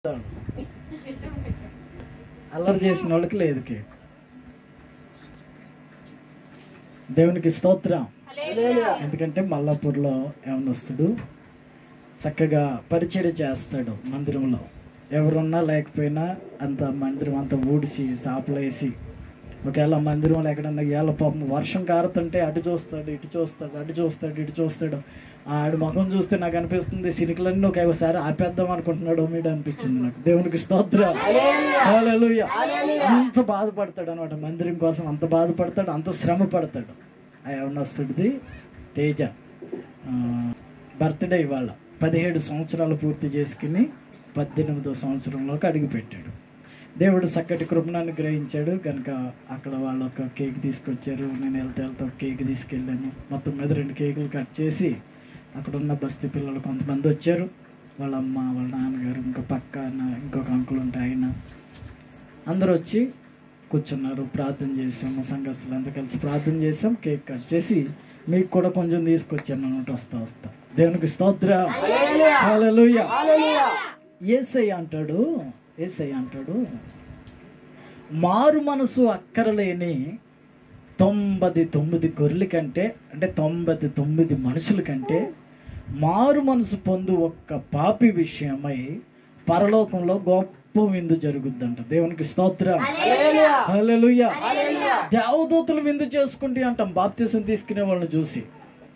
అల్లరి చేసిన వాళ్ళకి లేదు కేక్ దేవునికి స్తోత్రం ఎందుకంటే మల్లాపూర్లో ఏమనొస్తుడు చక్కగా పరిచర్య చేస్తాడు మందిరంలో ఎవరున్నా లేకపోయినా అంత మందిరం అంత ఊడిసి సాపలేసి ఒకవేళ మందిరంలో ఎక్కడన్నా ఏళ్ళ పాపం వర్షం కారుతుంటే అటు చూస్తాడు ఇటు చూస్తాడు అటు చూస్తాడు ఇటు చూస్తాడు ఆడి ముఖం చూస్తే నాకు అనిపిస్తుంది సినికలన్నీ ఒకసారి ఆపేద్దాం అనుకుంటున్నాడు మీడు అనిపించింది నాకు దేవునికి స్తోత్రం హల్లెలూయా. అంత బాధపడతాడు అనమాట మందిరం కోసం అంత బాధపడతాడు అంత శ్రమ పడతాడు ఆ యవనస్తుడిది తేజ బర్త్డే ఇవాళ పదిహేడు సంవత్సరాలు పూర్తి చేసుకుని పద్దెనిమిదో సంవత్సరంలోకి అడుగుపెట్టాడు దేవుడు చక్కటి కృపను అనుగ్రహించాడు కనుక అక్కడ వాళ్ళు ఒక కేక్ తీసుకొచ్చారు నేను వెళ్తే వెళ్తే ఒక కేక్ తీసుకెళ్ళాను మొత్తం మీద రెండు కేకులు కట్ చేసి అక్కడ ఉన్న బస్తీ పిల్లలు కొంతమంది వచ్చారు వాళ్ళ అమ్మ వాళ్ళ నాన్నగారు ఇంకా పక్కన ఇంకొక అంకుల్ ఉంటే ఆయన అందరూ వచ్చి కూర్చున్నారు ప్రార్థన చేసాము సంఘస్థులు అంతా కలిసి ప్రార్థన చేసాం కేక్ కట్ చేసి మీకు కూడా కొంచెం తీసుకొచ్చాను అన్నమాట వస్తా వస్తా దేవునికి స్తోత్ర హల్లెలూయా ఏసై అంటాడు ఏసై అంటాడు మారు మనసు అక్కరలేని తొంభై తొమ్మిది గొర్రెల కంటే అంటే తొంభై తొమ్మిది మనుషుల కంటే మారు మనసు పొందు ఒక్క పాపి విషయమై పరలోకంలో గొప్ప విందు జరుగుద్దంట దేవునికి స్తోత్రం హల్లెలూయా దేవదూతలు విందు చేసుకుంటే అంటాం బాప్తీసం తీసుకునే వాళ్ళని చూసి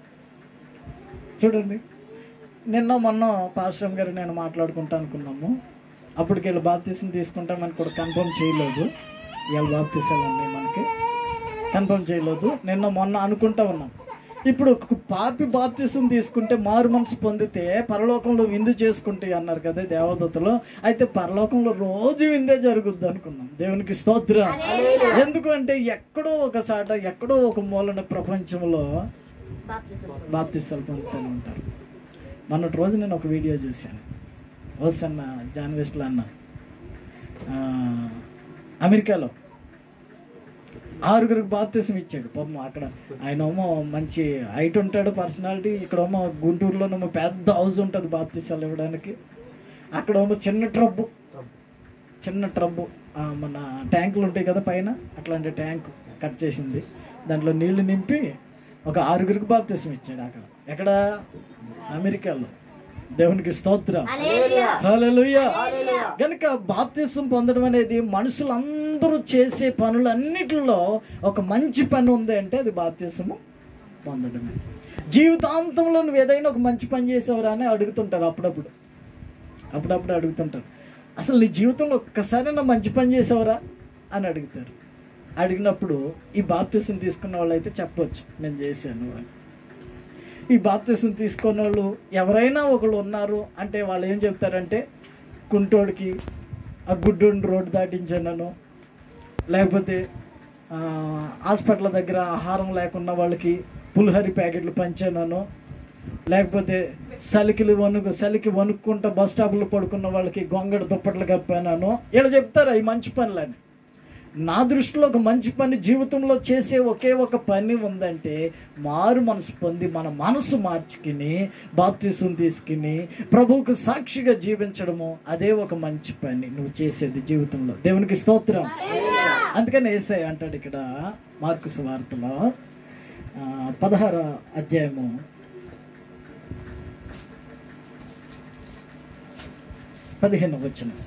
చూడండి నిన్న మొన్న పాశ్రం గారు నేను మాట్లాడుకుంటా అనుకున్నాము అప్పటికి వీళ్ళు బాప్తీసం తీసుకుంటామని కూడా కన్ఫర్మ్ చేయలేదు వీళ్ళ బాప్తీసాలు ఉన్నాయి మనకి కన్ఫర్మ్ చేయలేదు నిన్న మొన్న అనుకుంటా ఉన్నాం ఇప్పుడు ఒక పాపి బాప్తీసం తీసుకుంటే మారు మనసు పొందితే పరలోకంలో విందు చేసుకుంటే అన్నారు కదా దేవదూతలు అయితే పరలోకంలో రోజు విందే జరుగుద్ది అనుకున్నాం దేవునికి స్తోత్రం ఎందుకు అంటే ఎక్కడో ఒక సాట ఎక్కడో ఒక మూలన ప్రపంచంలో బాప్తిస్తాలు పొందుతూనే ఉంటారు మొన్నటి రోజు నేను ఒక వీడియో చూశాను వస్తన్న జాన్ వెస్ట్లో అన్న ఆ, అమెరికాలో ఆరుగురికి బాప్తిసం ఇచ్చాడు పాపం అక్కడ ఆయన ఏమో మంచి హైట్ ఉంటాడు పర్సనాలిటీ ఇక్కడ ఏమో గుంటూరులోనేమో పెద్ద హౌస్ ఉంటుంది బాప్తిసాలు ఇవ్వడానికి అక్కడ ఏమో చిన్న ట్రబ్బు చిన్న ట్రబ్బు ఆ, మన ట్యాంకులు ఉంటాయి కదా పైన అట్లాంటి ట్యాంక్ కట్ చేసింది దాంట్లో నీళ్లు నింపి ఒక ఆరుగురికి బాప్తిసం ఇచ్చాడు అక్కడ ఎక్కడ అమెరికాలో దేవునికి స్తోత్రం హల్లెలూయా గనుక బాప్తిసం పొందడం అనేది మనుషులందరూ చేసే పనులన్నిటిలో ఒక మంచి పని ఉంది అంటే అది బాప్తిసము పొందడమే జీవితాంతంలో నువ్వు ఏదైనా ఒక మంచి పని చేసావురా అని అడుగుతుంటారు అప్పుడప్పుడు అప్పుడప్పుడు అడుగుతుంటారు అసలు నీ జీవితంలో ఒక్కసారైనా మంచి పని చేసావురా అని అడుగుతారు అడిగినప్పుడు ఈ బాప్తిసం తీసుకున్న వాళ్ళు అయితే చెప్పొచ్చు నేను చేశాను అని ఈ బాప్తిసం తీసుకున్న వాళ్ళు ఎవరైనా ఒకళ్ళు ఉన్నారు అంటే వాళ్ళు ఏం చెప్తారంటే కుంటోడికి ఆ గుడ్డోడిని రోడ్డు దాటించాను లేకపోతే ఆ, హాస్పిటల్ దగ్గర ఆహారం లేకున్న వాళ్ళకి పులిహరి ప్యాకెట్లు పంచాను లేకపోతే సలికిలు వణుకు సలికి వణుక్కుంటా బస్ స్టాప్లో పడుకున్న వాళ్ళకి గొంగడ దుప్పట్లు కప్పాను ఇలా చెప్తారా ఈ మంచి పనులని నా దృష్టిలో ఒక మంచి పని జీవితంలో చేసే ఒకే ఒక పని ఉందంటే మారు మనసు పొంది మన మనసు మార్చుకుని బాప్తీసం తీసుకుని ప్రభువుకు సాక్షిగా జీవించడము అదే ఒక మంచి పని నువ్వు చేసేది జీవితంలో దేవునికి స్తోత్రం అందుకని ఏసై అంటాడు ఇక్కడ మార్కు సువార్తలో ఆ, పదహార అధ్యాయము పదిహేను వచనం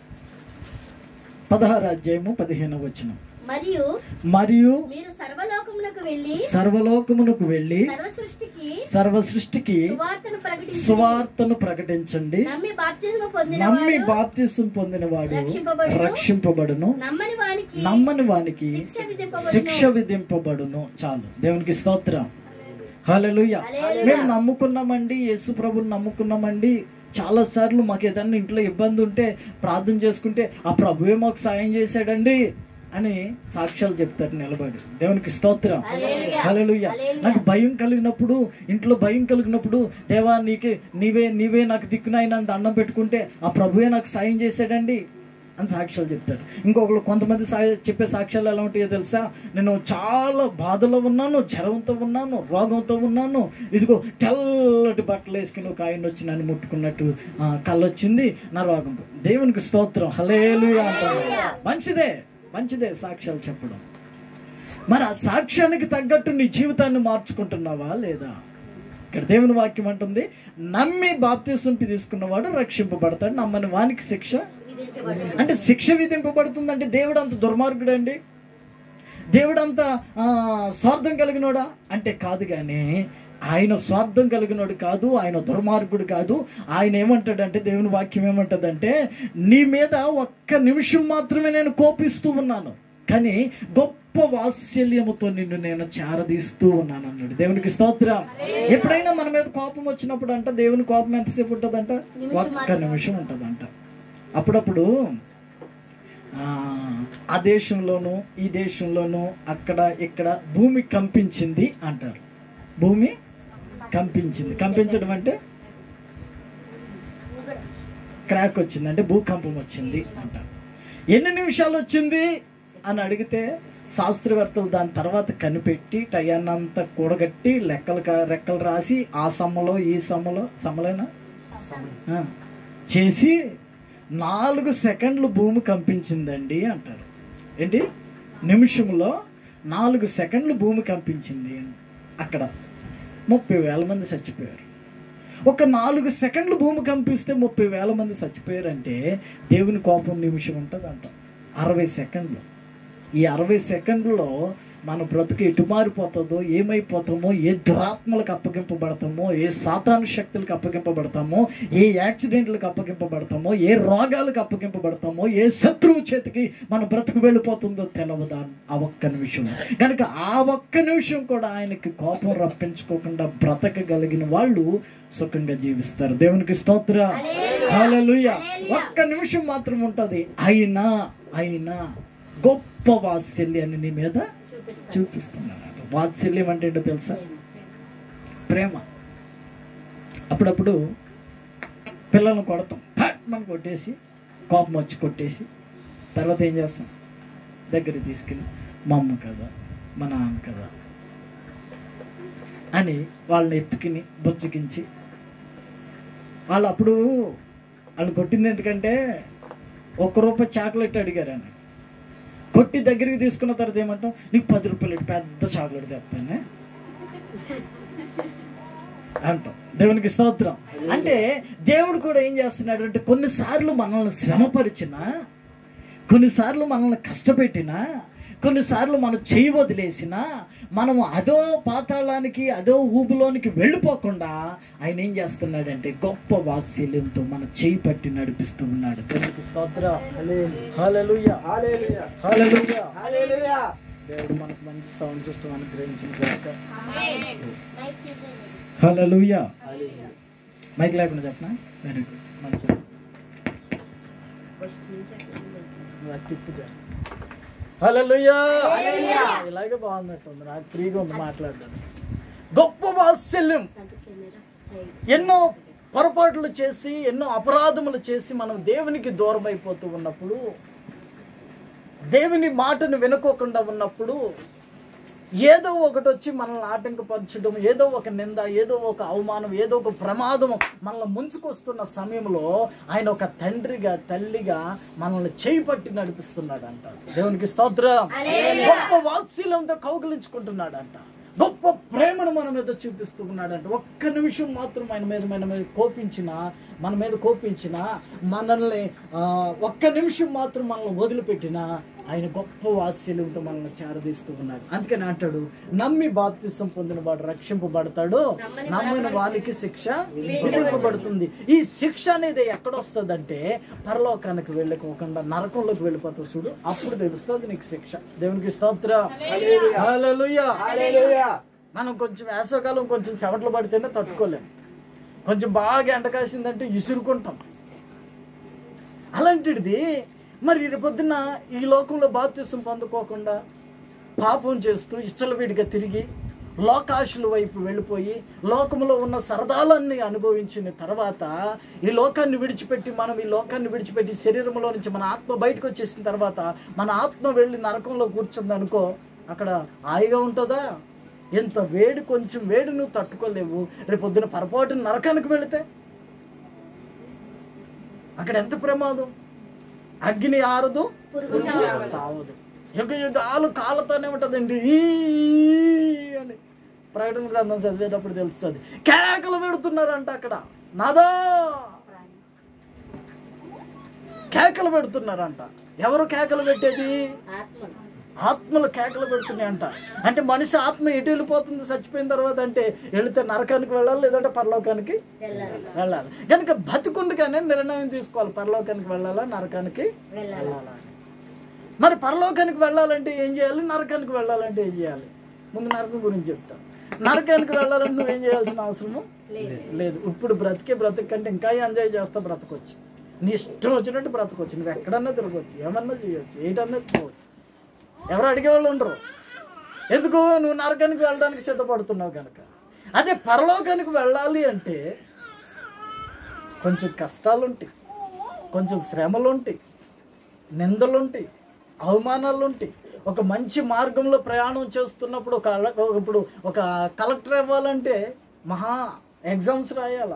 పదహారు అధ్యాయము పదిహేను వచనం మరియు మరియు మీరు సర్వలోకమునకు వెళ్ళి సర్వలోకమునకు వెళ్ళి సర్వ సృష్టికి సర్వ సృష్టికి సువార్తను ప్రకటించి సువార్తను ప్రకటించండి నమ్మి బాప్తిజము పొందిన నమ్మి వాడు బాప్తిసం పొందినవాడు రక్షింపబడును. రక్షింపబడును నమ్మని వానికి నమ్మని వానికి శిక్ష విధింపబడును. శిక్ష విధింపబడును చాలు దేవునికి స్తోత్రం హల్లెలూయా హల్లెలూయా. మేము నమ్ముకున్నామండి యేసు ప్రభుని నమ్ముకున్నామండి చాలా సార్లు మాకు ఏదన్నా ఇంట్లో ఇబ్బంది ఉంటే ప్రార్థన చేసుకుంటే ఆ ప్రభువే మాకు సాయం చేశాడండి అని సాక్ష్యాలు చెప్తారు నిలబడి దేవునికి స్తోత్రం హల్లెలూయా. హల్లెలూయా హల్లెలూయా. నాకు భయం కలిగినప్పుడు ఇంట్లో భయం కలిగినప్పుడు దేవా నీకే నీవే నీవే నాకు దిక్కునైనా దండం పెట్టుకుంటే ఆ ప్రభువే నాకు సాయం చేశాడండి అని సాక్ష్యాలు చెప్తారు ఇంకొకరు కొంతమంది సా చెప్పే సాక్ష్యాలు ఎలా ఉంటాయో తెలుసా నేను చాలా బాధలో ఉన్నాను జ్వరంతో ఉన్నాను రోగంతో ఉన్నాను ఇదిగో తెల్లటి బట్టలు వేసుకుని ఒక ఆయన వచ్చి నన్ను ముట్టుకున్నట్టు ఆ, కళ్ళు వచ్చింది నా రోగం పోయింది. దేవునికి స్తోత్రం హలేలుగా అంటారు మంచిదే మంచిదే సాక్ష్యాలు చెప్పడం మరి ఆ సాక్ష్యానికి తగ్గట్టు నీ జీవితాన్ని మార్చుకుంటున్నావా లేదా ఇక్కడ దేవుని వాక్యం అంటుంది నమ్మి బాప్తీసం తీసుకున్నవాడు రక్షింపబడతాడు నమ్మని వానికి శిక్ష విధించబడింది అంటే శిక్ష విధింపబడుతుందంటే దేవుడు అంత దుర్మార్గుడు అండి దేవుడు అంత ఆ, స్వార్థం కలిగినోడా అంటే కాదు కానీ ఆయన స్వార్థం కలిగినోడు కాదు ఆయన దుర్మార్గుడు కాదు ఆయన ఏమంటాడంటే దేవుని వాక్యం ఏమంటదంటే నీ మీద ఒక్క నిమిషం మాత్రమే నేను కోపిస్తూ ఉన్నాను కానీ గొప్ప వాత్సల్యముతో నిన్ను నేను చారదీస్తూ ఉన్నాను అన్నాడు దేవునికి స్తోత్రం ఎప్పుడైనా మన మీద కోపం వచ్చినప్పుడు అంట దేవుని కోపం ఎంతసేపు ఉంటుందంట ఒక్క నిమిషం ఉంటుందంట అప్పుడప్పుడు ఆ, ఆ దేశంలోనూ ఈ దేశంలోనూ అక్కడ ఇక్కడ భూమి కంపించింది అంటారు భూమి కంపించింది కంపించడం అంటే క్రాక్ వచ్చింది అంటే భూకంపం వచ్చింది అంటారు ఎన్ని నిమిషాలు వచ్చింది అని అడిగితే శాస్త్రవేత్తలు దాని తర్వాత కనిపెట్టి టయాన్నంతా కూడగట్టి లెక్కలు కా- రెక్కలు రాసి ఆ సమ్మలో ఈ సమ్మలో సమ్మలేనా ఆ, చేసి నాలుగు సెకండ్లు భూమి కంపించిందండి అంటారు ఏంటి నిమిషంలో నాలుగు సెకండ్లు భూమి కంపించింది అక్కడ ముప్పై వేల మంది చచ్చిపోయారు ఒక నాలుగు సెకండ్లు భూమి కంపిస్తే ముప్పై వేల మంది చచ్చిపోయారంటే దేవుని కోపం నిమిషం ఉంటుంది అంట అరవై సెకండ్లు ఈ అరవై సెకండ్లలో మన బ్రతుకు ఎటు మారిపోతుందో ఏమైపోతామో ఏ దురాత్మలకు అప్పగింపబడతామో ఏ సాతాను శక్తులకు అప్పగింపబడతామో ఏ యాక్సిడెంట్లకు అప్పగింపబడతామో ఏ రోగాలకు అప్పగింపబడతామో ఏ శత్రువు చేతికి మన బ్రతుకు వెళ్ళిపోతుందో తెలవదా ఆ ఒక్క నిమిషం కనుక ఆ ఒక్క నిమిషం కూడా ఆయనకి కోపం రప్పించుకోకుండా బ్రతకగలిగిన వాళ్ళు సుఖంగా జీవిస్తారు దేవునికి స్తోత్ర హల్లెలూయా ఒక్క నిమిషం మాత్రం ఉంటది అయినా అయినా గొప్ప వాత్సల్యాన్ని నీ మీద చూపిస్తాను చూపిస్తున్నాను వాత్సల్యం అంటే ఏంటో తెలుసా ప్రేమ అప్పుడప్పుడు పిల్లల్ని కొడతాం హట్ మనం కొట్టేసి కోపం వచ్చి కొట్టేసి తర్వాత ఏం చేస్తాం దగ్గరికి తీసుకెళ్ళి మా అమ్మ కదా మా నాన్న కదా అని వాళ్ళని ఎత్తుకుని బుజ్జగించి వాళ్ళు అప్పుడు వాళ్ళు కొట్టింది ఎందుకంటే ఒక్క రూపాయి చాక్లెట్ అడిగారని కొట్టి దగ్గరికి తీసుకున్న తర్వాత ఏమంటాం నీకు పది రూపాయలు ఇటు పెద్ద చాక్లెట్ తెస్తానే అంటాం దేవునికి స్తోత్రం అంటే దేవుడు కూడా ఏం చేస్తున్నాడు అంటే కొన్నిసార్లు మనల్ని శ్రమపరిచినా కొన్నిసార్లు మనల్ని కష్టపెట్టినా కొన్నిసార్లు మనం చేయి వదిలేసినా మనము అదో పాతాళానికి అదో ఊబులోనికి వెళ్ళిపోకుండా ఆయన ఏం చేస్తున్నాడంటే గొప్ప వాత్సల్యంతో మన చేయి పట్టి నడిపిస్తూ ఉన్నాడు దేవునికి స్తోత్రం హల్లెలూయా హల్లెలూయా దేవుడు మనకు మంచి సౌండ్ సిస్టమ్ అనుగ్రహించిన కాక మైక్ తీసేయండి హల్లెలూయా మైక్ లేకుండా చెప్పనా వెరీ గుడ్ మంచిది ఫస్ట్ నుంచి అట్లా ఉంది. నువ్వు అది తిప్పుతా హల్లెలూయా ఇలాగే బాగున్నట్టుంది నాకు ఫ్రీగా ఉంది మాట్లాడడానికి గొప్ప వాత్సల్యం సంత కెమెరా సైడ్ ఎన్నో పొరపాట్లు చేసి ఎన్నో అపరాధములు చేసి మనం దేవునికి దూరం అయిపోతూ ఉన్నప్పుడు దేవుని మాటను వినుకోకుండా ఉన్నప్పుడు ఏదో ఒకటి వచ్చి మనల్ని ఆటంకపరచడం ఏదో ఒక నింద ఏదో ఒక అవమానం ఏదో ఒక ప్రమాదం మనల్ని ముంచుకొస్తున్న సమయంలో ఆయన ఒక తండ్రిగా తల్లిగా మనల్ని చేయి పట్టి నడిపిస్తున్నాడు అంట దేవునికి స్తోత్రం గొప్ప వాత్సల్యంతో కౌగిలించుకుంటున్నాడంట గొప్ప ప్రేమను మన మీద చూపిస్తూ ఉన్నాడంట ఒక్క నిమిషం మాత్రం ఆయన మీద మన మీద కోపించిన మన మీద కోపించిన మనల్ని ఆ, ఒక్క నిమిషం మాత్రం మనల్ని వదిలిపెట్టిన ఆయన గొప్ప వాత్సల్యంతో మనల్ని చేరదీస్తూ ఉన్నాడు అందుకని అంటాడు నమ్మి బాప్తిసం పొందిన వాడు రక్షింపబడతాడు నమ్మిన వానికి శిక్ష విధింపబడుతుంది ఈ శిక్ష అనేది ఎక్కడొస్తుందంటే పరలోకానికి వెళ్ళకోకుండా నరకంలోకి వెళ్ళిపోతావు చూడు అప్పుడు తెలుస్తుంది నీకు శిక్ష దేవునికి స్తోత్ర మనం కొంచెం వేసవకాలం కొంచెం చెమటలు పడితేనే తట్టుకోలేం కొంచెం బాగా ఎండ కాసిందంటే ఇసురుకుంటాం అలాంటిది మరి రేపొద్దున ఈ లోకంలో బాప్తిసం పొందుకోకుండా పాపం చేస్తూ ఇష్టల వీడిగా తిరిగి లోకాశుల వైపు వెళ్ళిపోయి లోకంలో ఉన్న సరదాలన్నీ అనుభవించిన తర్వాత ఈ లోకాన్ని విడిచిపెట్టి మనం ఈ లోకాన్ని విడిచిపెట్టి శరీరంలో నుంచి మన ఆత్మ బయటకు వచ్చేసిన తర్వాత మన ఆత్మ వెళ్ళి నరకంలో కూర్చుంది అనుకో అక్కడ హాయిగా ఉంటుందా ఎంత వేడి కొంచెం వేడి నువ్వు తట్టుకోలేవు రేపు పొద్దున పొరపాటున నరకానికి వెళితే అక్కడ ఎంత ప్రమాదం అగ్ని ఆరదు సావదు యుగ యుగాలు కాళ్ళతోనే ఉంటుందండి ఈ అని ప్రకటన గ్రంథం చదివేటప్పుడు తెలుస్తుంది కేకలు పెడుతున్నారంట అక్కడ నాదా కేకలు పెడుతున్నారంట ఎవరు కేకలు పెట్టేది ఆత్మలు ఆత్మలు కేకలు పెడుతున్నాయంట అంటే మనిషి ఆత్మ ఎటు వెళ్ళిపోతుంది చచ్చిపోయిన తర్వాత అంటే వెళితే నరకానికి వెళ్ళాలి లేదంటే పరలోకానికి వెళ్ళాలి వెళ్ళాలి కనుక బతుకుండగానే నిర్ణయం తీసుకోవాలి పరలోకానికి వెళ్ళాలా నరకానికి వెళ్ళాలి వెళ్ళాలా అని. మరి పరలోకానికి వెళ్ళాలంటే ఏం చేయాలి నరకానికి వెళ్ళాలంటే ఏం చేయాలి ముందు నరకం గురించి చెప్తా నరకానికి వెళ్ళాలంటే నువ్వేం చేయాల్సిన అవసరము లేదు లేదు ఇప్పుడు బ్రతికే బ్రతిక కంటే ఇంకా ఎంజాయ్ చేస్తా బ్రతకొచ్చు నీ ఇష్టం వచ్చినట్టు బ్రతకొచ్చు నువ్వు ఎక్కడన్నా తిరగవచ్చు ఏమన్నా చేయొచ్చు ఏటన్నా పోవచ్చు ఎవరు అడిగేవాళ్ళు ఉండరు ఎందుకు నువ్వు నరకానికి వెళ్ళడానికి సిద్ధపడుతున్నావు కనుక అదే పరలోకానికి వెళ్ళాలి అంటే కొంచెం కష్టాలు ఉంటాయి కొంచెం శ్రమలు ఉంటాయి నిందలు ఉంటాయి అవమానాలు ఉంటాయి ఒక మంచి మార్గంలో ప్రయాణం చేస్తున్నప్పుడు ఒక అల- ఒక- ఇప్పుడు ఒక కలెక్టర్ అవ్వాలంటే మహా ఎగ్జామ్స్ రాయాల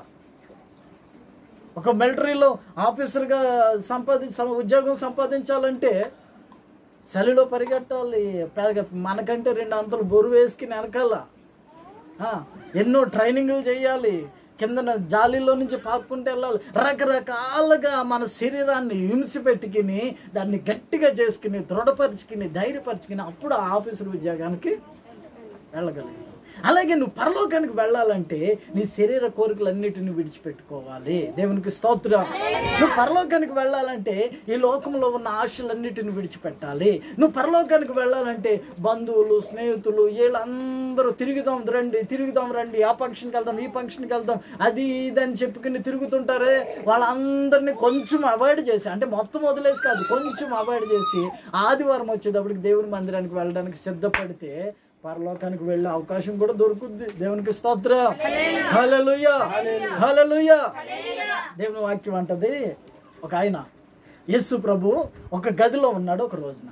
ఒక మిలిటరీలో ఆఫీసర్గా సంపాది సం- ఉద్యోగం సంపాదించాలంటే చలిలో పరిగెట్టాలి పెద్ద మనకంటే రెండు అంతలు బొరు వేసుకుని వెనకాల ఆ, ఎన్నో ట్రైనింగ్లు చేయాలి కిందన జాలీలో నుంచి పాక్కుంటూ వెళ్ళాలి రకరకాలుగా మన శరీరాన్ని హింస పెట్టుకుని దాన్ని గట్టిగా చేసుకుని దృఢపరుచుకుని ధైర్యపరుచుకుని అప్పుడు ఆ ఆఫీసర్ ఉద్యోగానికి వెళ్ళగలుగుతాం అలాగే నువ్వు పరలోకానికి వెళ్ళాలంటే నీ శరీర కోరికలన్నిటిని విడిచిపెట్టుకోవాలి దేవునికి స్తోత్రం నువ్వు పరలోకానికి వెళ్ళాలంటే ఈ లోకంలో ఉన్న ఆశలన్నిటిని విడిచిపెట్టాలి నువ్వు పరలోకానికి వెళ్ళాలంటే బంధువులు స్నేహితులు వీళ్ళందరూ తిరుగుదాం రండి తిరుగుదాం రండి ఆ ఫంక్షన్కి వెళ్దాం ఈ ఫంక్షన్కి వెళ్దాం అది ఇది అని చెప్పుకుని తిరుగుతుంటారే వాళ్ళందరినీ కొంచెం అవాయిడ్ చేసి అంటే మొత్తం వదిలేసి కాదు కొంచెం అవాయిడ్ చేసి ఆదివారం వచ్చేటప్పటికి దేవుని మందిరానికి వెళ్ళడానికి సిద్ధపడితే పరలోకానికి వెళ్ళే అవకాశం కూడా దొరుకుద్ది దేవునికి స్తోత్రం హల్లెలూయా హల్లెలూయా దేవుని వాక్యం అంటది ఒక ఆయన యేసు ప్రభు ఒక గదిలో ఉన్నాడు ఒక రోజున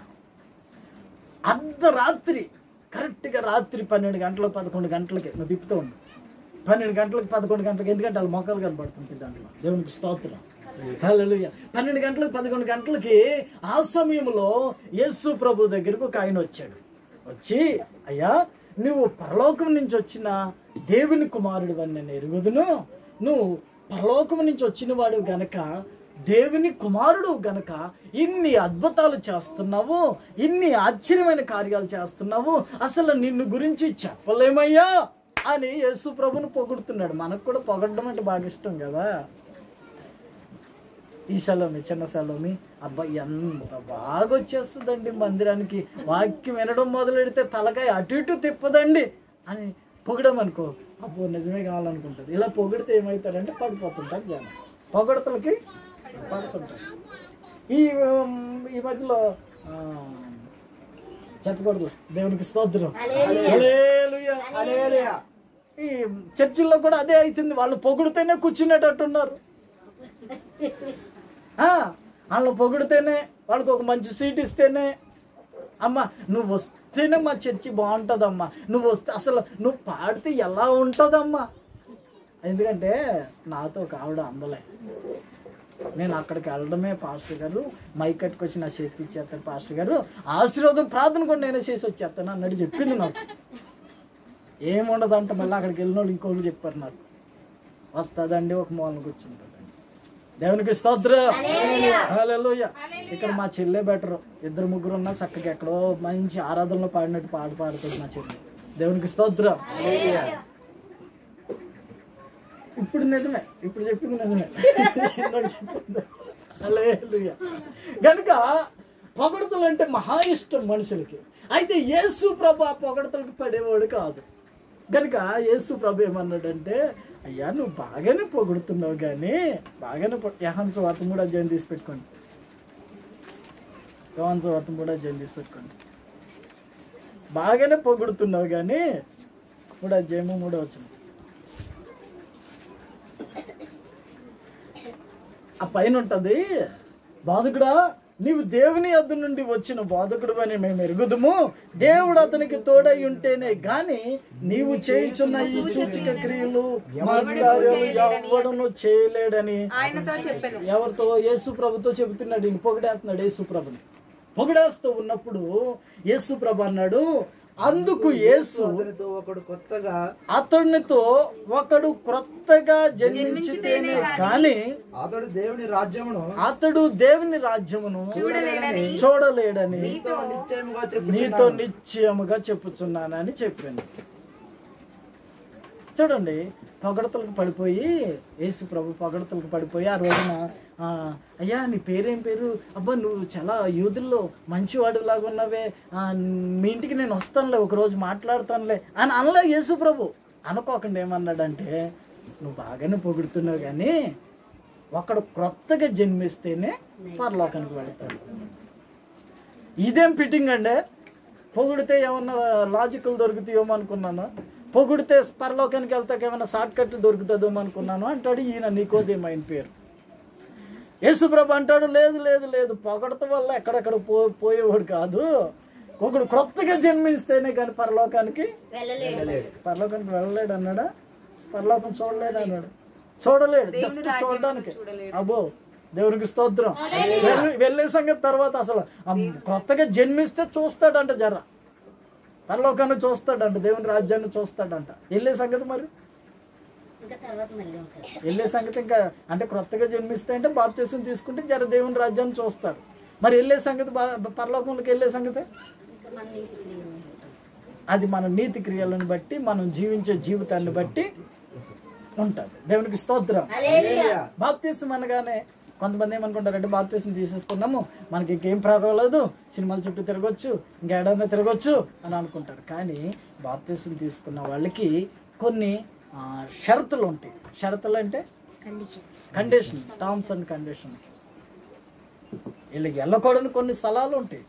అర్ధరాత్రి కరెక్ట్గా రాత్రి పన్నెండు గంటలకు పదకొండు గంటలకి నువ్వు తిప్పుతూ ఉండు పన్నెండు గంటలకు పదకొండు గంటలకు ఎందుకంటే వాళ్ళ మొక్కలు కనబడుతుంది దాంట్లో దేవునికి స్తోత్రం హల్లెలూయా పన్నెండు గంటలకు పదకొండు గంటలకి ఆ సమయంలో యేసు ప్రభు దగ్గరకు ఒక ఆయన వచ్చాడు వచ్చి అయ్యా నువ్వు పరలోకం నుంచి వచ్చిన దేవుని కుమారుడు అని నేను ఎరుగుదును నువ్వు పరలోకం నుంచి వచ్చిన వాడు గనక దేవుని కుమారుడు గనక ఇన్ని అద్భుతాలు చేస్తున్నావు ఇన్ని ఆశ్చర్యమైన కార్యాలు చేస్తున్నావు అసలు నిన్ను గురించి చెప్పలేమయ్యా అని యేసు ప్రభుని పొగుడుతున్నాడు మనకు కూడా పొగడడం అంటే బాగా ఇష్టం కదా ఈ సెలవుమి చిన్న సెలవుమి అబ్బా ఎంత బాగా వచ్చేస్తుందండి మందిరానికి వాక్యం వినడం మొదలెడితే తలకాయ అటు ఇటు తిప్పదండి అని పొగడమనుకో అబ్బో నిజమే కావాలనుకుంటుంది ఇలా పొగిడితే ఏమవుతారంటే పడిపోతుంటారు జనం పొగడతలకి పడుతుంటారు ఈ ఉమ్, ఈ మధ్యలో ఆ, చెప్పకూడదు దేవునికి స్తోత్రం హల్లెలూయా. హల్లెలూయా. ఈ చర్చిల్లో కూడా అదే అవుతుంది వాళ్ళు పొగిడితేనే కూర్చునేటట్టున్నారు ఆ, వాళ్ళని పొగిడితేనే వాళ్ళకి ఒక మంచి సీట్ ఇస్తేనే అమ్మ నువ్వు వస్తేనే మా చర్చి బాగుంటుందమ్మా నువ్వు వస్తే అసలు నువ్వు పాడితే ఎలా ఉంటుందమ్మా ఎందుకంటే నాతో ఒక ఆవిడ అందలే నేను అక్కడికి వెళ్ళడమే పాస్టర్ గారు మైక్ కట్టుకొచ్చి నా చేతికి ఇచ్చేస్తాను పాస్టర్ గారు ఆశీర్వాదం ప్రార్థన కూడా నేనే చేసి వచ్చేస్తాను అన్నట్టు చెప్పింది నాకు ఏముండదంట మళ్ళీ అక్కడికి వెళ్ళిన వాళ్ళు ఇంకోళ్ళు చెప్పారు నాకు వస్తుందండి ఒక మూలన కూర్చుంటుందండి దేవునికి స్తోత్రం హల్లెలూయా ఇక్కడ మా చెల్లె బెటర్ ఇద్దరు ముగ్గురు ఉన్నా చక్కగా ఎక్కడో మంచి ఆరాధనలో పాడినట్టు పాట పాడుతుంది మా చెల్లె దేవునికి స్తోత్రం ఇప్పుడు నిజమే ఇప్పుడు చెప్పింది నిజమే ఇందాక చెప్పింది హల్లెలూయా కనుక పొగడతలు అంటే మహా ఇష్టం మనుషులకి అయితే యేసు ప్రభు ఆ పొగడతలకు పడేవాడు కాదు కనుక యేసు ప్రభు ఏమన్నాడంటే అయ్యా నువ్వు బాగానే పొగుడుతున్నావు కానీ బాగానే యహాన్స్ వార్త కూడా అధ్యాయం తీసి పెట్టుకోండి యోహాన్స్ వార్త కూడా అధ్యాయం తీసి పెట్టుకోండి బాగానే పొగుడుతున్నావు కానీ మూడో అధ్యాయము మూడో వచ్చిన ఆ పైన ఉంటది బాధకుడా నీవు దేవుని యొద్ద నుండి వచ్చిన బాధకుడు అని మేము ఎరుగుదుము దేవుడు అతనికి తోడై ఉంటేనే గాని నీవు చేయుచున్న ఈ సూచక క్రియలు మహత్కార్యాలు ఎవడను చేయలేడని ఆయనతో చెప్పాను ఎవరితో యేసు ప్రభుతో చెబుతున్నాడు ఈయన పొగిడేస్తున్నాడు యేసు ప్రభుని పొగిడేస్తూ ఉన్నప్పుడు యేసు ప్రభు అన్నాడు అందుకు యేసు అతనితో ఒకడు కొత్తగా అతనితో ఒకడు క్రొత్తగా జన్మించితేనే కానీ అతడు దేవుని రాజ్యమును అతడు దేవుని రాజ్యమును చూడలేడని చూడలేడని నీతో నిశ్చయముగా నీతో చెప్పుచున్నాను నిశ్చయముగా చెప్పుచున్నానని చెప్పింది చూడండి పొగడతలకు పడిపోయి యేసు ప్రభు పొగడతలకు పడిపోయి ఆ రోజున ఆ, అయ్యా నీ పేరేం పేరు అబ్బా నువ్వు చాలా యూదుల్లో మంచివాడు లాగా ఉన్నావే ఆ, మీ ఇంటికి నేను వస్తానులే ఒకరోజు మాట్లాడతానులే అని అనలే యేసు ప్రభు అనుకోకుండా ఏమన్నాడంటే నువ్వు బాగానే పొగుడుతున్నావు కానీ ఒకడు క్రొత్తగా జన్మిస్తేనే పరలోకానికి వెళతాడు ఇదేం ఫిట్టింగ్ అండి పొగిడితే ఏమన్నా లాజికల్ దొరుకుతాయేమో అనుకున్నాను పొగిడితే పరలోకానికి వెళ్తాక ఏమైనా షార్ట్ కట్లు దొరుకుతుందేమో అనుకున్నాను అంటాడు ఈయన నీకోదేమో ఆయన పేరు యేసుప్రభు అంటాడు లేదు లేదు లేదు పొగడత వల్ల ఎక్కడెక్కడ పో పోయేవాడు కాదు ఒకడు క్రొత్తగా జన్మిస్తేనే కానీ పరలోకానికి వెళ్ళలేదు పరలోకానికి వెళ్ళలేడు అన్నాడా పరలోకం చూడలేడు అన్నాడు చూడలేడు జస్ట్ చూడడానికి అబ్బో దేవునికి స్తోత్రం వెళ్ళి- వెళ్ళే సంగతి తర్వాత అసలు ఆ కొత్తగా జన్మిస్తే చూస్తాడంట జర పరలోకాన్ని చూస్తాడంట దేవుని రాజ్యాన్ని చూస్తాడంట వెళ్ళే సంగతి మరి ఇంకా తర్వాత మళ్ళీ ఉంటారు వెళ్ళే సంగతి ఇంకా అంటే క్రొత్తగా జన్మిస్తే అంటే బాప్తీసం తీసుకుంటే జర దేవుని రాజ్యాన్ని చూస్తారు మరి వెళ్ళే సంగతి బా- పరలోకంలోకి వెళ్ళే సంగతి ఇంకా మన నీతి క్రియలు ఉంటాయి. అది మన నీతి క్రియలను బట్టి మనం జీవించే జీవితాన్ని బట్టి ఉంటుంది దేవునికి స్తోత్రం హల్లెలూయా. బాప్తీసం అనగానే కొంతమంది ఏమనుకుంటారంటే బాప్తీసం తీసేసుకున్నాము మనకి ఇంకేం పర్వాలేదు సినిమాల చుట్టూ తిరగొచ్చు ఇంకా ఏడన్నా తిరగొచ్చు అని అనుకుంటారు కానీ బాప్తీసం తీసుకున్న వాళ్ళకి కొన్ని ఆ, షరతులు ఉంటాయి షరతులు అంటే conditions conditions terms and conditions వీళ్ళకి వెళ్ళకూడని కొన్ని స్థలాలు ఉంటాయి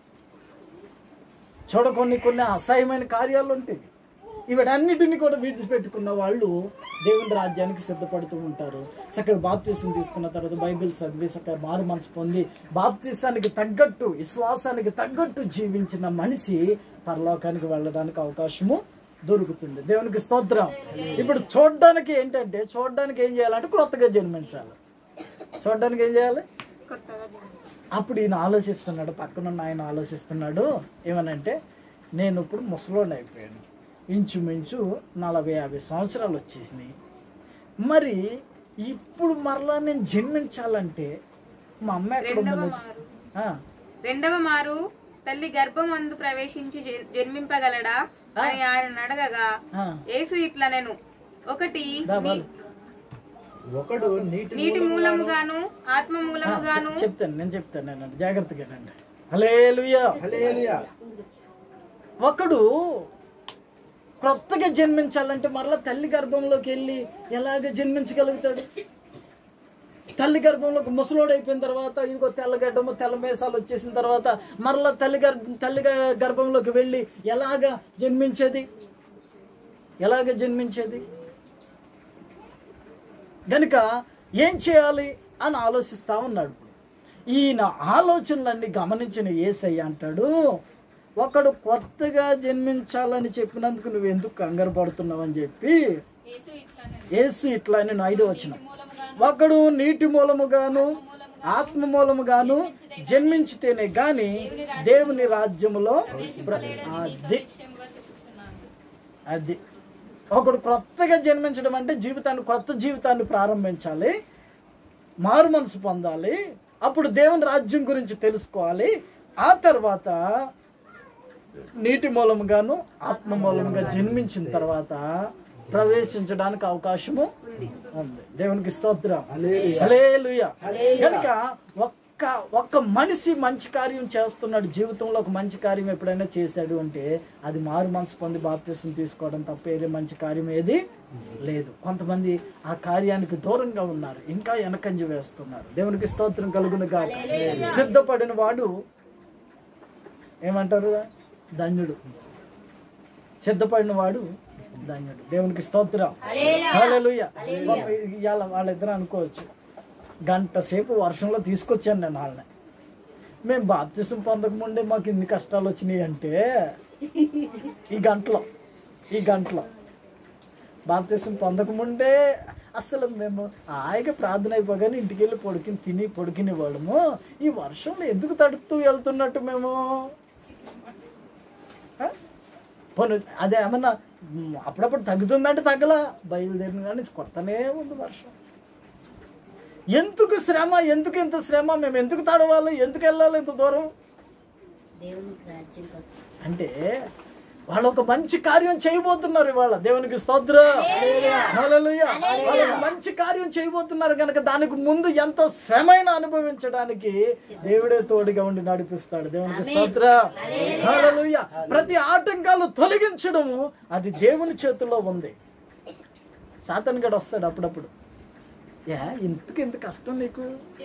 చూడ కొన్ని కొన్ని అసహ్యమైన కార్యాలు ఉంటాయి ఇవన్నిటిని కూడా విడిచిపెట్టుకున్న వాళ్ళు దేవుని రాజ్యానికి సిద్ధపడుతూ ఉంటారు చక్కగా బాప్తీసం తీసుకున్న తర్వాత బైబిల్ చదివి చక్కగా మారు మనసు పొంది బాప్తీసానికి తగ్గట్టు విశ్వాసానికి తగ్గట్టు జీవించిన మనిషి పరలోకానికి వెళ్ళడానికి అవకాశము దొరుకుతుంది దేవునికి స్తోత్రం ఇప్పుడు చూడడానికి ఏంటంటే చూడడానికి ఏం చేయాలంటే క్రొత్తగా జన్మించాలి చూడడానికి ఏం చేయాలి కొత్తగా జన్మించాను. అప్పుడు ఈయన ఆలోచిస్తున్నాడు పక్కనున్న ఆయన ఆలోచిస్తున్నాడు ఏమనంటే నేను ఇప్పుడు ముసలోని అయిపోయాను ఇంచుమించు నలభై యాభై సంవత్సరాలు వచ్చేసినాయి మరి ఇప్పుడు మరలా నేను జన్మించాలంటే మా అమ్మ ఎక్కడ రెండవ ఉందో మారు ఆ, రెండవ మారు తల్లి గర్భం అందు ప్రవేశించి జ- జన్మింపగలడా అని ఆయన అడగగా ఆ, యేసు ఇట్లా నేను ఒకటి దా నీ- వాళ్ళు. ఒకడు నీటి నీటి మూలముగాను ఆత్మ ఆ, మూలముగాను చెప్- చెప్తాను నేను చెప్తాను నేను జాగ్రత్తగానండి హలే హల్లెలూయా. ఒకడు క్రొత్తగా జన్మించాలంటే మరలా తల్లి గర్భంలోకి వెళ్ళి ఎలాగ జన్మించగలుగుతాడు తల్లి గర్భంలోకి ముసలోడు అయిపోయిన తర్వాత ఇదిగో తెల్లగడ్డము తెల్ల మేసాలు వచ్చేసిన తర్వాత మరలా తల్లి గర్భ తల్లి గ- గర్భంలోకి వెళ్ళి ఎలాగ జన్మించేది ఎలాగ జన్మించేది గనుక ఏం చేయాలి అని ఆలోచిస్తా ఉన్నాడు ఈయన ఆలోచనలన్నీ గమనించిన ఏసయ్య అంటాడు ఒకడు కొత్తగా జన్మించాలని చెప్పినందుకు నువ్వు ఎందుకు కంగారు పడుతున్నావు అని చెప్పి యేసు ఇట్లా నేను ఐదో వచ్చిన ఒకడు నీటి మూలముగాను ఆత్మ మూలముగాను జన్మించితేనే గాని దేవుని రాజ్యములో ప్ర- అది అది ఒకడు కొత్తగా జన్మించడం అంటే జీవితాన్ని కొత్త జీవితాన్ని ప్రారంభించాలి మారు మనసు పొందాలి అప్పుడు దేవుని రాజ్యం గురించి తెలుసుకోవాలి ఆ తర్వాత నీటి మూలముగాను ఆత్మ మూలముగా జన్మించిన తర్వాత ప్రవేశించడానికి అవకాశము ఉంది దేవునికి స్తోత్రం హల్లెలూయా కనుక ఒక్క ఒక్క మనిషి మంచి కార్యం చేస్తున్నాడు జీవితంలో ఒక మంచి కార్యం ఎప్పుడైనా చేశాడు అంటే అది మారు మనసు పొంది బాప్తీసం తీసుకోవడం తప్ప వేరే మంచి కార్యం ఏది లేదు కొంతమంది ఆ కార్యానికి దూరంగా ఉన్నారు ఇంకా వెనకంజ వేస్తున్నారు దేవునికి స్తోత్రం కలుగును గాక సిద్ధపడిన వాడు ఏమంటారు ధన్యుడు సిద్ధపడిన వాడు ధన్యుడు దేవునికి స్తోత్రం హల్లెలూయా ఇవాళ వాళ్ళిద్దరు అనుకోవచ్చు గంట సేపు వర్షంలో తీసుకొచ్చాను నేను వాళ్ళని మేము బాప్తిసం పొందకముందే మాకు ఇన్ని కష్టాలు వచ్చినాయి అంటే ఈ గంటలో ఈ గంటలో బాప్తిసం పొందకముందే అసలు మేము హాయిగా ప్రార్థన అయిపోగానే ఇంటికి వెళ్ళి పొడికిని తిని పొడికిని వాళ్ళము ఈ వర్షంలో ఎందుకు తడుపుతూ వెళ్తున్నట్టు మేము ఆ? పోనీ అదే ఏమన్నా మ్, అప్పుడప్పుడు తగ్గుతుందంటే తగ్గలా బయలుదేరిన కానీ కొత్తనే ఉంది వర్షం ఎందుకు శ్రమ ఎందుకు ఇంత శ్రమ మేము ఎందుకు తడవాలి ఎందుకు వెళ్ళాలి ఇంత దూరం దేవునికి రాజ్యం కోసం అంటే వాళ్ళు ఒక మంచి కార్యం చేయబోతున్నారు ఇవాళ దేవునికి స్తోత్ర హల్లెలూయా. వాళ్ళు ఒక మంచి కార్యం చేయబోతున్నారు కనుక దానికి ముందు ఎంతో శ్రమైన అనుభవించడానికి దేవుడే తోడుగా ఉండి నడిపిస్తాడు దేవునికి స్తోత్ర హల్లెలూయా. ప్రతి ఆటంకాలు తొలగించడము అది దేవుని చేతుల్లో ఉంది సాతన్ గడు వస్తాడు అప్పుడప్పుడు యా ఇంతకు ఇంత కష్టం నీకు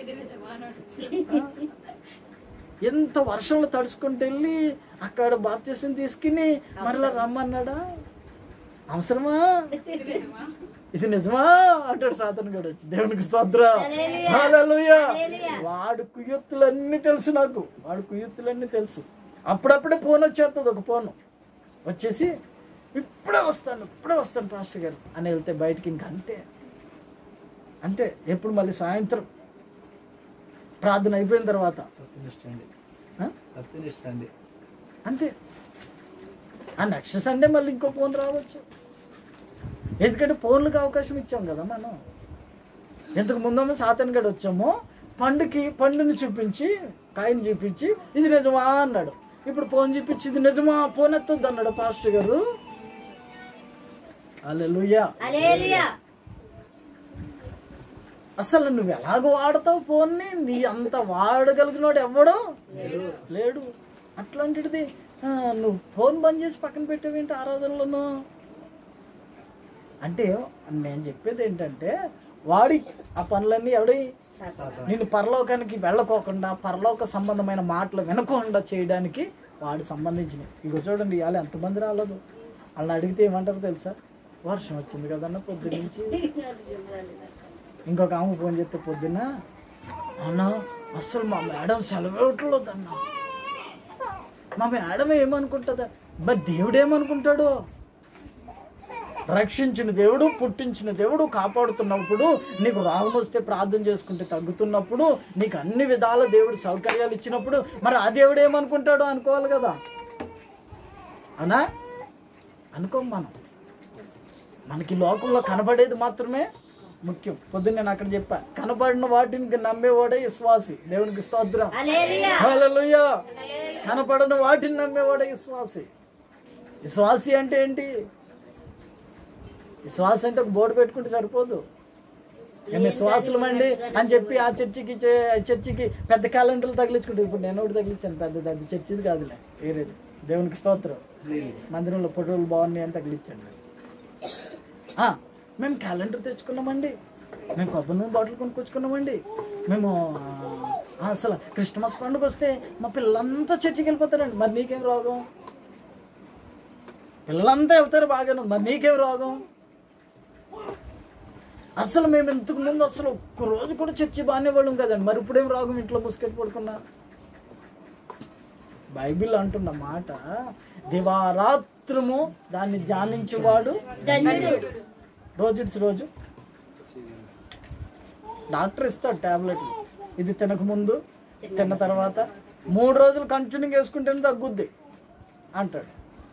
ఎంత వర్షంలో తడుచుకుంటూ వెళ్ళి అక్కడ బాప్తీసం తీసుకుని మరలా రమ్మన్నాడా అవసరమా ఇది నిజమా అంటాడు సాతన్ గడు వచ్చి దేవునికి స్తోత్ర హల్లెలూయా. వాడు కుయ్యొత్తులన్నీ తెలుసు నాకు వాడు కుయ్యొత్తులన్నీ తెలుసు అప్పుడప్పుడే ఫోన్ వచ్చేస్తుంది ఒక ఫోన్ వచ్చేసి ఇప్పుడే వస్తాను ఇప్పుడే వస్తాను పాస్టర్ గారు అని వెళ్తే బయటికి ఇంక అంతే అంతే ఎప్పుడు మళ్ళీ సాయంత్రం ప్రార్థన అయిపోయిన తర్వాత తప్పినిష్టండి ఆ? తప్పినిష్టండి అంతే ఆ నెక్స్ట్ సండే మళ్ళీ ఇంకో ఫోన్ రావచ్చు ఎందుకంటే ఫోన్లకు అవకాశం ఇచ్చాం కదా మనం ఇంతకు ముందేమో సాతన్ గడు వచ్చాము పండుకి పండుని చూపించి కాయని చూపించి ఇది నిజమా అన్నాడు ఇప్పుడు ఫోన్ చూపించి ఇది నిజమా ఫోన్ ఎత్తొద్దు అన్నాడు పాస్టర్ గారు అల్లెలుయ్యా హల్లెలూయా అసలు నువ్వు ఎలాగ వాడతావు ఫోన్ని నీ అంత వాడగలిగినోడు ఎవడో లేడు అట్లాంటిది ఆ, నువ్వు ఫోన్ బంద్ చేసి పక్కన పెట్టావేంటి ఆరాధనలోను అంటే నేను చెప్పేది ఏంటంటే వాడి ఆ పనులన్నీ ఎవడి నిన్ను పరలోకానికి వెళ్ళకోకుండా పరలోక సంబంధమైన మాటలు వినకుండా చేయడానికి వాడు సంబంధించినవి ఇగో చూడండి ఇవాళ ఎంతమంది రాలేదు వాళ్ళని అడిగితే ఏమంటారు తెలుసా వర్షం వచ్చింది కదన్న పొద్దు నుంచి ఇంకొక ఆమె ఫోన్ చేస్తే పొద్దున్న అన్న అసలు మా మేడం సెలవు ఇవ్వట్లేదు అన్న మా మేడం ఏమనుకుంటుందా మరి దేవుడు ఏమనుకుంటాడు రక్షించిన దేవుడు పుట్టించిన దేవుడు కాపాడుతున్నప్పుడు నీకు రాగం వస్తే ప్రార్థన చేసుకుంటే తగ్గుతున్నప్పుడు నీకు అన్ని విధాల దేవుడు సౌకర్యాలు ఇచ్చినప్పుడు మరి ఆ దేవుడు ఏమనుకుంటాడు అనుకోవాలి కదా అనా అనుకోం మనం మనకి లోకంలో కనబడేది మాత్రమే ముఖ్యం పొద్దున్న నేను అక్కడ చెప్పా కనబడిన వాటిని నమ్మేవాడే విశ్వాసి దేవునికి స్తోత్రం హల్లెలూయా హల్లెలూయా కనపడని వాటిని నమ్మేవాడే విశ్వాసి విశ్వాసి అంటే ఏంటి విశ్వాస అంటే ఒక బోర్డు పెట్టుకుంటే సరిపోదు మేము విశ్వాసులమండి అని చెప్పి ఆ చర్చికి చే- ఆ చర్చికి పెద్ద క్యాలెండర్లు తగిలించుకుంటే ఇప్పుడు నేను ఒకటి తగిలించాను పెద్ద పెద్ద చర్చిది కాదులే వేరేది దేవునికి స్తోత్రం మందిరంలో ఫోటోలు బాగున్నాయి అని తగిలించండి ఆ, మేము క్యాలెండర్ తెచ్చుకున్నామండి మేము కొబ్బరి నూనె బాటిల్ కొనుక్కొచ్చుకున్నామండి మేము ఆ, అసలు క్రిస్మస్ పండుగ వస్తే మా పిల్లలంతా చర్చికి వెళ్ళిపోతారండి మరి నీకేం రోగం పిల్లలంతా వెళ్తారు బాగానే ఉంది. మరి నీకేం రోగం అసలు మేము ఇంతకు ముందు అసలు ఒక్క రోజు కూడా చర్చి బాగానే వాళ్ళం కదండి మరి ఇప్పుడేం రోగం ఇంట్లో ముసుకెట్టి పడుకున్నా బైబిల్ అంటున్న మాట దివారాత్రము దాన్ని ధ్యానించేవాడు ధన్యుడు రోజు రోజు డాక్టర్ ఇస్తాడు టాబ్లెట్ ఇది తినక ముందు తిన్న తర్వాత మూడు రోజులు కంటిన్యూ వేసుకుంటేనే తగ్గుద్ది అంటాడు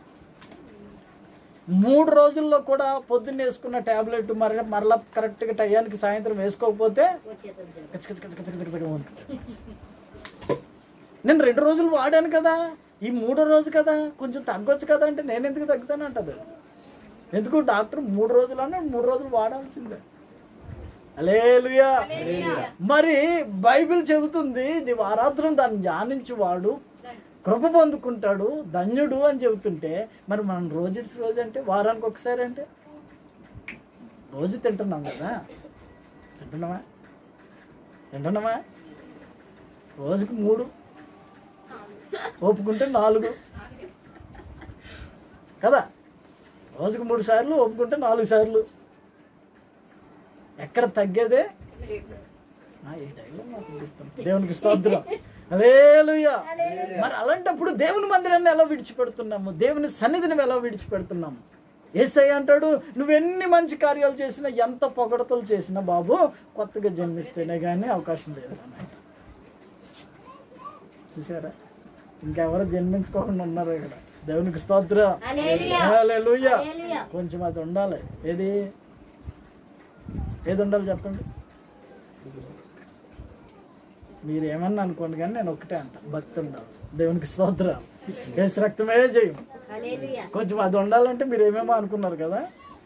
మూడు రోజుల్లో కూడా పొద్దున్న వేసుకున్న టాబ్లెట్ మరి మరలా కరెక్ట్గా టయానికి సాయంత్రం వేసుకోకపోతే వచ్చేది కచ్చ కచ్చ కచ్చ కచ్చ కచ్చ కచ్చ వణుకుతుంది. నేను రెండు రోజులు వాడాను కదా ఈ మూడో రోజు కదా కొంచెం తగ్గొచ్చు కదా అంటే నేను ఎందుకు తగ్గుతాను అంటది ఎందుకు డాక్టర్ మూడు రోజులు అన్నా మూడు రోజులు వాడాల్సిందే అలేలుయా మరి బైబిల్ చెబుతుంది ఇది వారాత్రం దాన్ని ధ్యానించి వాడు కృప పొందుకుంటాడు ధన్యుడు అని చెబుతుంటే మరి మనం రోజు రోజు అంటే వారానికి ఒకసారి అంటే రోజు తింటున్నాం కదా తింటున్నామా తింటున్నామా రోజుకి మూడు ఒప్పుకుంటే నాలుగు కదా రోజుకు మూడు సార్లు ఒప్పుకుంటే నాలుగు సార్లు ఎక్కడ తగ్గేదే ఆ, ఈ డైలాగ్ నాకు గుర్తుంది. దేవునికి స్తోత్రం హల్లెలూయా మరి అలాంటప్పుడు దేవుని మందిరాన్ని ఎలా విడిచిపెడుతున్నాము దేవుని సన్నిధిని ఎలా విడిచిపెడుతున్నాము ఏసై అంటాడు నువ్వెన్ని మంచి కార్యాలు చేసినా ఎంత పొగడతలు చేసినా బాబు కొత్తగా జన్మిస్తేనే కానీ అవకాశం లేదు అన్నాడు చూసారా ఇంకెవరు జన్మించుకోకుండా ఉన్నారు ఇక్కడ దేవునికి స్తోత్రం హల్లెలూయా. హల్లెలూయా. హల్లెలూయా. కొంచెం అది ఉండాలి ఏది ఏది ఉండాలి చెప్పండి మీరు ఏమన్నా అనుకోండి కానీ నేను ఒకటే అంట భక్తి ఉండాలి దేవునికి స్తోత్రం ఏసు రక్తమే చేయం హల్లెలూయా. కొంచెం అది ఉండాలంటే మీరు ఏమేమో అనుకున్నారు కదా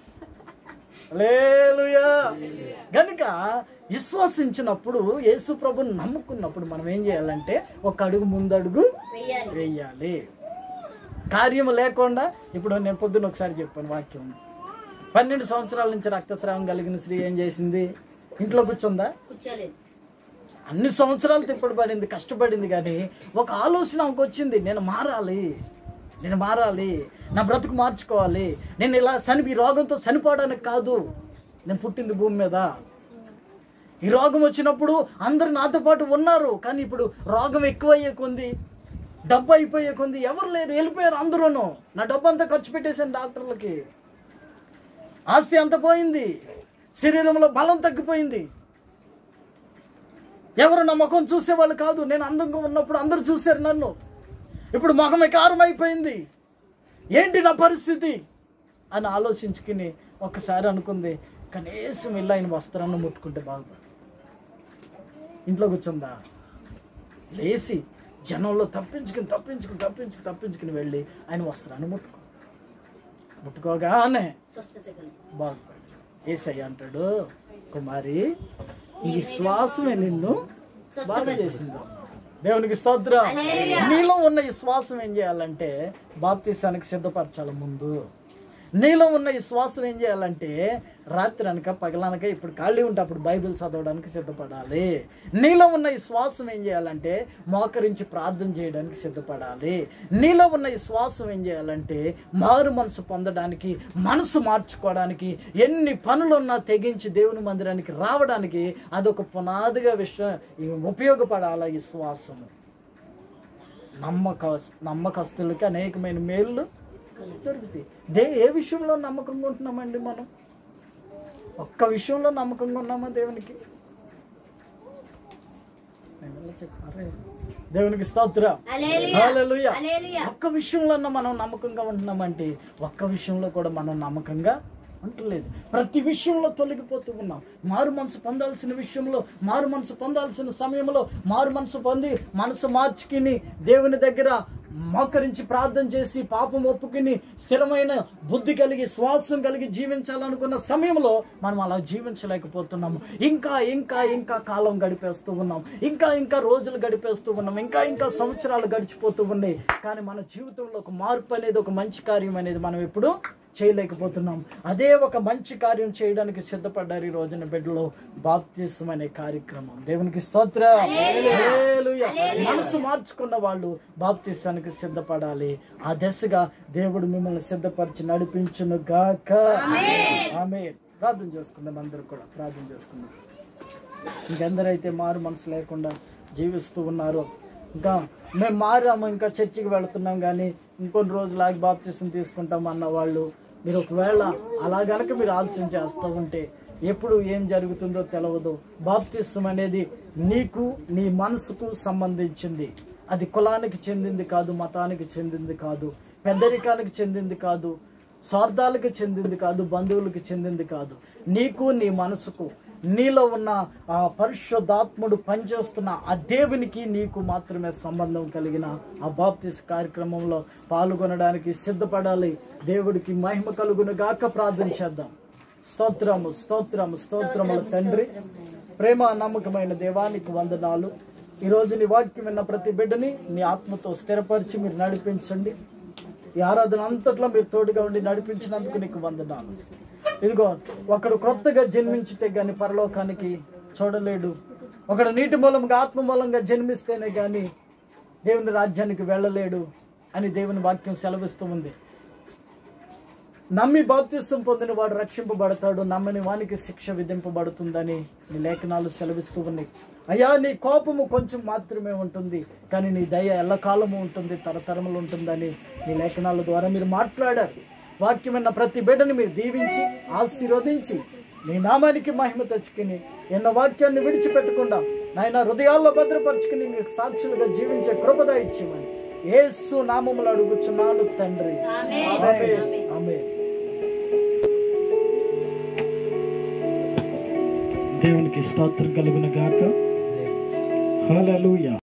లేలుయా గనుక విశ్వసించినప్పుడు యేసు ప్రభుని నమ్ముకున్నప్పుడు మనం ఏం చేయాలంటే ఒక అడుగు ముందడుగు వెయ్యాలి వేయాలి కార్యము లేకుండా ఇప్పుడు నేను పొద్దున్న ఒకసారి చెప్పాను వాక్యం పన్నెండు సంవత్సరాల నుంచి రక్తస్రావం కలిగిన స్త్రీ ఏం చేసింది ఇంట్లో కూర్చుందా కూర్చోలేదు అన్ని సంవత్సరాలు తిప్పడి పడింది కష్టపడింది కానీ ఒక ఆలోచన ఆమెకు వచ్చింది నేను మారాలి నేను మారాలి నా బ్రతుకు మార్చుకోవాలి నేను ఇలా చనిపి ఈ రోగంతో చనిపోవడానికి కాదు నేను పుట్టింది భూమి మీద ఈ రోగం వచ్చినప్పుడు అందరు నాతో పాటు ఉన్నారు కానీ ఇప్పుడు రోగం ఎక్కువయ్యే కొంది డబ్బు అయిపోయే కొంది ఎవరు లేరు వెళ్ళిపోయారు అందరూను నా డబ్బు అంతా ఖర్చు పెట్టేశాను డాక్టర్లకి ఆస్తి అంత పోయింది శరీరంలో బలం తగ్గిపోయింది ఎవరు నా ముఖం చూసేవాళ్ళు కాదు నేను అందంగా ఉన్నప్పుడు అందరూ చూశారు నన్ను ఇప్పుడు ముఖం కారం అయిపోయింది ఏంటి నా పరిస్థితి అని ఆలోచించుకుని ఒక్కసారి అనుకుంది కనీసం ఇల్లు ఆయన వస్త్రాన్ని ముట్టుకుంటే బాగుపడు ఇంట్లో కూర్చుందా లేచి జనంలో తప్పించుకుని తప్పించుకుని తప్పించుకుని తప్పించుకుని వెళ్ళి ఆయన వస్త్రాన్ని ముట్టుకో ముట్టుకోగానే స్వస్థత కలిగి బాగుపడి ఏసయ్య అంటాడు కుమారి నీ విశ్వాసమే నిన్ను బాగు చేసింది దేవునికి స్తోత్రం నీలో ఉన్న ఈ శ్వాసం ఏం చేయాలంటే బాప్తీసానికి సిద్ధపరచాలి ముందు నీలో ఉన్న ఈ శ్వాసం ఏం చేయాలంటే రాత్రి అనక పగలనక ఇప్పుడు ఖాళీ ఉంటే అప్పుడు బైబిల్ చదవడానికి సిద్ధపడాలి నీలో ఉన్న ఈ శ్వాసం ఏం చేయాలంటే మోకరించి ప్రార్థన చేయడానికి సిద్ధపడాలి నీలో ఉన్న ఈ శ్వాసం ఏం చేయాలంటే మారు మనసు పొందడానికి మనసు మార్చుకోవడానికి ఎన్ని పనులున్నా తెగించి దేవుని మందిరానికి రావడానికి అదొక పునాదిగా విషయం ఉపయోగపడాలి ఈ శ్వాసము నమ్మక నమ్మకస్తులకి అనేకమైన మేళ్ళు దొరుకుతాయి దే ఏ విషయంలో నమ్మకంగా ఉంటున్నామండి మనం ఒక్క విషయంలో నమ్మకంగా ఉన్నామా దేవునికి నేను ఎలా చెప్పాలి? దేవునికి స్తోత్రం హల్లెలూయా. హల్లెలూయా. హల్లెలూయా. ఒక్క విషయంలో మనం నమ్మకంగా ఉంటున్నామంటే ఒక్క విషయంలో కూడా మనం నమ్మకంగా ఉండలేదు ప్రతి విషయంలో తొలగిపోతూ ఉన్నాం మారు మనసు పొందాల్సిన విషయంలో మారు మనసు పొందాల్సిన సమయంలో మారు మనసు పొంది మనసు మార్చుకుని దేవుని దగ్గర మోకరించి ప్రార్థన చేసి పాపం ఒప్పుకుని స్థిరమైన బుద్ధి కలిగి శ్వాసం కలిగి జీవించాలనుకున్న సమయంలో మనం అలా జీవించలేకపోతున్నాము ఇంకా ఇంకా ఇంకా కాలం గడిపేస్తూ ఉన్నాం ఇంకా ఇంకా రోజులు గడిపేస్తూ ఉన్నాం ఇంకా ఇంకా సంవత్సరాలు గడిచిపోతూ ఉన్నాయి కానీ మన జీవితంలో ఒక మార్పు అనేది ఒక మంచి కార్యం అనేది మనం ఎప్పుడు చేయలేకపోతున్నాం అదే ఒక మంచి కార్యం చేయడానికి సిద్ధపడ్డారు ఈ రోజున బిడ్డలో బాప్తిసం అనే కార్యక్రమం దేవునికి స్తోత్ర హల్లెలూయా. మనసు మార్చుకున్న వాళ్ళు బాప్తిసానికి సిద్ధపడాలి ఆ దశగా దేవుడు మిమ్మల్ని సిద్ధపరిచి నడిపించును గాక ఆమె ప్రార్థన చేసుకుందాం అందరూ కూడా ప్రార్థన చేసుకుందాం ఇంకెందరైతే మారు మనసు లేకుండా జీవిస్తూ ఉన్నారో ఇంకా మేము మారాము ఇంకా చర్చికి వెళుతున్నాం కానీ ఇంకొన్ని రోజులు ఆగి బాప్తిసం తీసుకుంటాం అన్న వాళ్ళు మీరు ఒకవేళ అలా గనక మీరు ఆలోచన చేస్తూ ఉంటే ఎప్పుడు ఏం జరుగుతుందో తెలియదు బాప్తిసం అనేది నీకు నీ మనసుకు సంబంధించింది అది కులానికి చెందింది కాదు మతానికి చెందింది కాదు పెద్దరికానికి చెందింది కాదు స్వార్థాలకు చెందింది కాదు బంధువులకు చెందింది కాదు నీకు నీ మనసుకు నీలో ఉన్న ఆ పరిశుద్ధాత్ముడు పనిచేస్తున్న ఆ దేవునికి నీకు మాత్రమే సంబంధం కలిగిన ఆ బాప్తిస్ కార్యక్రమంలో పాల్గొనడానికి సిద్ధపడాలి దేవుడికి మహిమ కలుగును గాక ప్రార్థన చేద్దాం స్తోత్రము స్తోత్రము స్తోత్రముల తండ్రి ప్రేమ నమ్మకమైన దేవానికి వందనాలు ఈ రోజు నీ వాక్యం విన్న ప్రతి బిడ్డని నీ ఆత్మతో స్థిరపరిచి మీరు నడిపించండి ఈ ఆరాధన అంతట్లో మీరు తోడుగా ఉండి నడిపించినందుకు నీకు వందనాలు ఇదిగో ఒకడు క్రొత్తగా జన్మించితే గాని పరలోకానికి చూడలేడు ఒకడు నీటి మూలంగా ఆత్మ మూలంగా జన్మిస్తేనే గాని దేవుని రాజ్యానికి వెళ్ళలేడు అని దేవుని వాక్యం సెలవిస్తూ ఉంది నమ్మి బాప్తిస్వం పొందిన వాడు రక్షింపబడతాడు నమ్మని వానికి శిక్ష విధింపబడుతుందని నీ లేఖనాలు సెలవిస్తూ ఉన్నాయి అయ్యా నీ కోపము కొంచెం మాత్రమే ఉంటుంది కానీ నీ దయ ఎల్లకాలము ఉంటుంది తరతరములు ఉంటుందని నీ లేఖనాల ద్వారా మీరు మాట్లాడారు వాక్యమైన ప్రతి బిడ్డని మీరు దీవించి ఆశీర్వదించి నీ నామానికి మహిమ తెచ్చుకుని ఎన్న వాక్యాన్ని విడిచిపెట్టకుండా నాయన హృదయాల్లో భద్రపరుచుకుని మీకు సాక్షులుగా జీవించే కృపద ఇచ్చేమని ఏసు నామములు అడుగుచున్నాను తండ్రి ఆమేన్. ఆమేన్. దేవునికి స్తోత్రం కలుగును గాక హల్లెలూయా